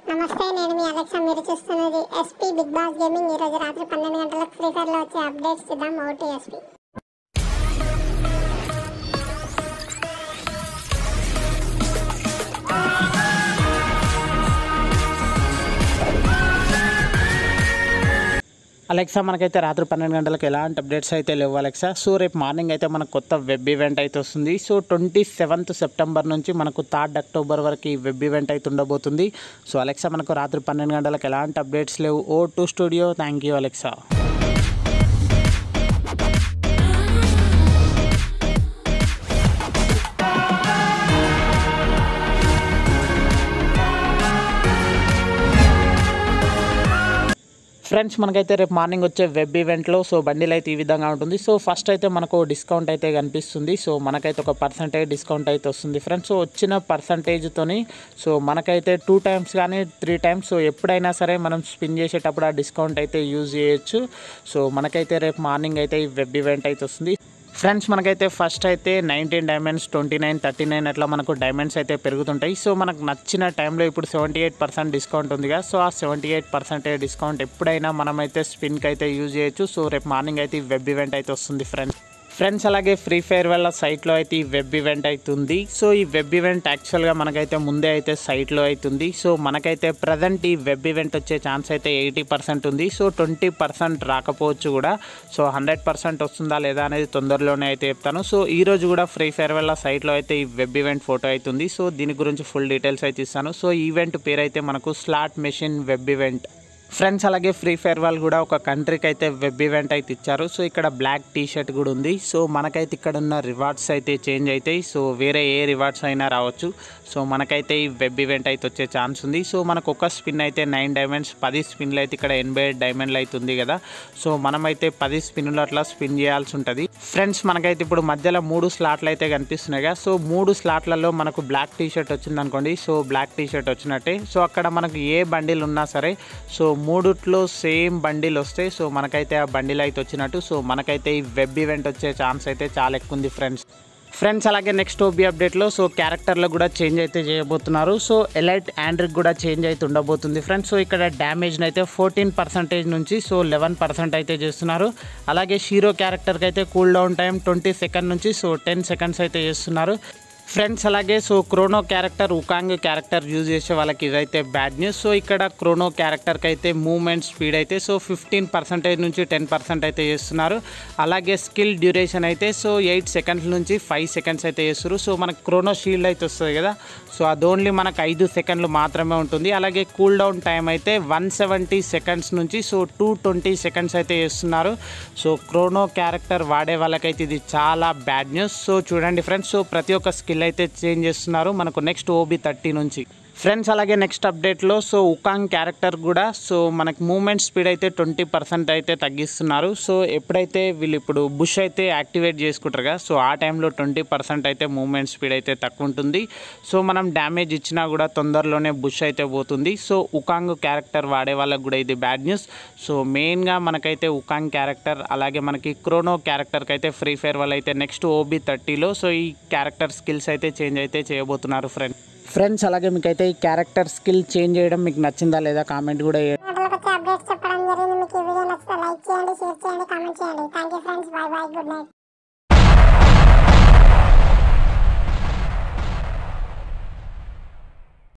నమస్తే నేను మీ అలెక్సా మీరు చూస్తున్నది ఎస్పీ బిగ్ బాస్ గేమింగ్ ఈ రోజు రాత్రి పన్నెండు గంటలకు ఫ్రీ ఫైర్ లో వచ్చే అప్డేట్స్ చూద్దాం ఓటీ ఎస్పీ అలెక్సా మనకైతే రాత్రి పన్నెండు గంటలకు ఎలాంటి అప్డేట్స్ అయితే లేవు అలెక్సా సో రేపు మార్నింగ్ అయితే మనకు కొత్త వెబ్ ఈవెంట్ అయితే వస్తుంది సో ట్వంటీ సెవెంత్ సెప్టెంబర్ నుంచి మనకు థర్డ్ అక్టోబర్ వరకు ఈ వెబ్ ఈవెంట్ అయితే ఉండబోతుంది సో అలెక్సా మనకు రాత్రి పన్నెండు గంటలకు ఎలాంటి అప్డేట్స్ లేవు O two studio thank you Alexa friends మనకైతే రేపు మార్నింగ్ వచ్చే వెబ్ ఈవెంట్లో సో బండిల్ అయితే ఈ విధంగా ఉంటుంది సో ఫస్ట్ అయితే మనకు డిస్కౌంట్ అయితే కనిపిస్తుంది సో మనకైతే ఒక పర్సంటేజ్ డిస్కౌంట్ అయితే వస్తుంది ఫ్రెండ్స్ సో వచ్చిన పర్సంటేజ్తోని సో మనకైతే టూ టైమ్స్ కానీ త్రీ టైమ్స్ సో ఎప్పుడైనా సరే మనం స్పిన్ చేసేటప్పుడు ఆ డిస్కౌంట్ అయితే యూజ్ చేయొచ్చు సో మనకైతే రేపు మార్నింగ్ అయితే ఈ వెబ్ ఈవెంట్ అయితే వస్తుంది ఫ్రెండ్స్ మనకైతే ఫస్ట్ అయితే nineteen diamonds twenty nine thirty nine అట్లా మనకు డైమండ్స్ అయితే పెరుగుతుంటాయి సో మనకు నచ్చిన టైంలో ఇప్పుడు సెవెంటీ ఎయిట్ పర్సెంట్ డిస్కౌంట్ ఉంది కదా సో ఆ సెవెంటీ ఎయిట్ పర్సెంటేజ్ డిస్కౌంట్ ఎప్పుడైనా మనమైతే స్పిన్కి అయితే యూజ్ చేయొచ్చు సో రేపు మార్నింగ్ అయితే ఈ వెబ్ ఈవెంట్ అయితే వస్తుంది ఫ్రెండ్స్ ఫ్రెండ్స్ అలాగే ఫ్రీ ఫైర్ వల్ల సైట్లో అయితే ఈ వెబ్ ఈవెంట్ అవుతుంది సో ఈ వెబ్ ఈవెంట్ యాక్చువల్గా మనకైతే ముందే అయితే సైట్లో అవుతుంది సో మనకైతే ప్రజెంట్ ఈ వెబ్ ఈవెంట్ వచ్చే ఛాన్స్ అయితే ఎయిటీ పర్సెంట్ ఉంది సో ట్వంటీ పర్సెంట్ రాకపోవచ్చు కూడా సో హండ్రెడ్ పర్సెంట్ వస్తుందా లేదా అనేది తొందరలోనే అయితే చెప్తాను సో ఈ రోజు కూడా ఫ్రీ ఫైర్ వల్ల సైట్లో అయితే ఈ వెబ్ ఈవెంట్ ఫోటో అవుతుంది సో దీని గురించి ఫుల్ డీటెయిల్స్ అయితే ఇస్తాను సో ఈవెంట్ పేరు అయితే మనకు slot machine web event friends అలాగే ఫ్రీ ఫైర్ వాళ్ళు కూడా ఒక కంట్రీకి అయితే వెబ్ ఈవెంట్ అయితే ఇచ్చారు సో ఇక్కడ బ్లాక్ టీ షర్ట్ కూడా ఉంది సో మనకైతే ఇక్కడ ఉన్న రివార్డ్స్ అయితే చేంజ్ అవుతాయి సో వేరే ఏ రివార్డ్స్ అయినా రావచ్చు సో మనకైతే ఈ వెబ్ ఈవెంట్ అయితే వచ్చే ఛాన్స్ ఉంది సో మనకు ఒక స్పిన్ అయితే నైన్ డైమండ్స్ పది స్పిన్లు అయితే ఇక్కడ ఎనభై ఏడు డైమండ్లు అయితే ఉంది కదా సో మనమైతే పది స్పిన్లు అట్లా స్పిన్ చేయాల్సి ఉంటుంది ఫ్రెండ్స్ మనకైతే ఇప్పుడు మధ్యలో మూడు స్లాట్లు అయితే కనిపిస్తున్నాయి కదా సో మూడు స్లాట్లలో మనకు బ్లాక్ టీ షర్ట్ వచ్చింది అనుకోండి సో బ్లాక్ టీ షర్ట్ వచ్చినట్టే సో అక్కడ మనకు ఏ బండిల్ ఉన్నా సరే సో మూడుట్లో సేమ్ బండిల్ వస్తే సో మనకైతే ఆ బండిల్ అయితే వచ్చినట్టు సో మనకైతే ఈ వెబ్ ఈవెంట్ వచ్చే ఛాన్స్ అయితే చాలా ఎక్కువ ఉంది ఫ్రెండ్స్ ఫ్రెండ్స్ అలాగే నెక్స్ట్ ఓబీ అప్డేట్లో సో క్యారెక్టర్లో కూడా చేంజ్ అయితే చేయబోతున్నారు సో ఎలైట్ ఆండ్రిక్ కూడా చేంజ్ అయితే ఉండబోతుంది ఫ్రెండ్స్ సో ఇక్కడ డ్యామేజ్ని అయితే ఫోర్టీన్ పర్సెంటేజ్ నుంచి సో లెవెన్ పర్సెంట్ అయితే చేస్తున్నారు అలాగే షీరో క్యారెక్టర్కి అయితే cool down time twenty second నుంచి సో టెన్ సెకండ్స్ అయితే చేస్తున్నారు ఫ్రెండ్స్ అలాగే so Chrono character Wukong character use చేసే వాళ్ళకి ఇదైతే బ్యాడ్ న్యూస్ సో ఇక్కడ క్రోనో క్యారెక్టర్కి అయితే మూవ్మెంట్ స్పీడ్ అయితే సో ఫిఫ్టీన్ పర్సెంటేజ్ నుంచి టెన్ పర్సెంట్ అయితే చేస్తున్నారు అలాగే స్కిల్ డ్యూరేషన్ అయితే సో ఎయిట్ సెకండ్స్ నుంచి ఫైవ్ సెకండ్స్ అయితే చేస్తారు సో మనకు క్రోనో షీల్డ్ అయితే వస్తుంది కదా సో అది ఓన్లీ మనకు ఐదు సెకండ్లు మాత్రమే ఉంటుంది అలాగే కూల్ డౌన్ టైం అయితే వన్ సెవెంటీ సెకండ్స్ నుంచి సో టూ ట్వంటీ సెకండ్స్ అయితే చేస్తున్నారు సో క్రోనో క్యారెక్టర్ వాడే వాళ్ళకైతే ఇది చాలా బ్యాడ్ న్యూస్ సో చూడండి ఫ్రెండ్స్ సో ప్రతి ఒక్క స్కిల్ అయితే చేంజ్ చేస్తున్నారు మనకు నెక్స్ట్ ఓబీ థర్టీ నుంచి ఫ్రెండ్స్ అలాగే నెక్స్ట్ అప్డేట్లో సో ఉకాంగ్ క్యారెక్టర్ కూడా సో మనకి మూమెంట్ స్పీడ్ అయితే ట్వంటీ పర్సెంట్ అయితే తగ్గిస్తున్నారు సో ఎప్పుడైతే వీళ్ళు ఇప్పుడు బుష్ అయితే యాక్టివేట్ చేసుకుంటారు కదా సో ఆ టైంలో ట్వంటీ పర్సెంట్ అయితే మూమెంట్ స్పీడ్ అయితే తక్కువ ఉంటుంది సో మనం డ్యామేజ్ ఇచ్చినా కూడా తొందరలోనే బుష్ అయితే పోతుంది సో ఉకాంగ్ క్యారెక్టర్ వాడే వాళ్ళకి కూడా ఇది బ్యాడ్ న్యూస్ సో మెయిన్గా మనకైతే ఉకాంగ్ క్యారెక్టర్ అలాగే మనకి క్రోనో క్యారెక్టర్కి అయితే ఫ్రీ ఫైర్ వాళ్ళు అయితే నెక్స్ట్ ఓబీ థర్టీలో సో ఈ క్యారెక్టర్ స్కిల్స్ అయితే చేంజ్ అయితే చేయబోతున్నారు ఫ్రెండ్ ఫ్రెండ్స్ అలాగే మీకైతే ఈ క్యారెక్టర్ స్కిల్ చేంజ్ చేయడం మీకు నచ్చిందా లేదా కామెంట్ కూడా చేయండి. గంటలకు వచ్చే అప్డేట్స్ చెప్పడం జరిగింది మీకు ఈ వీడియో నచ్చితే లైక్ చేయండి షేర్ చేయండి కామెంట్ చేయండి thank you friends bye bye good night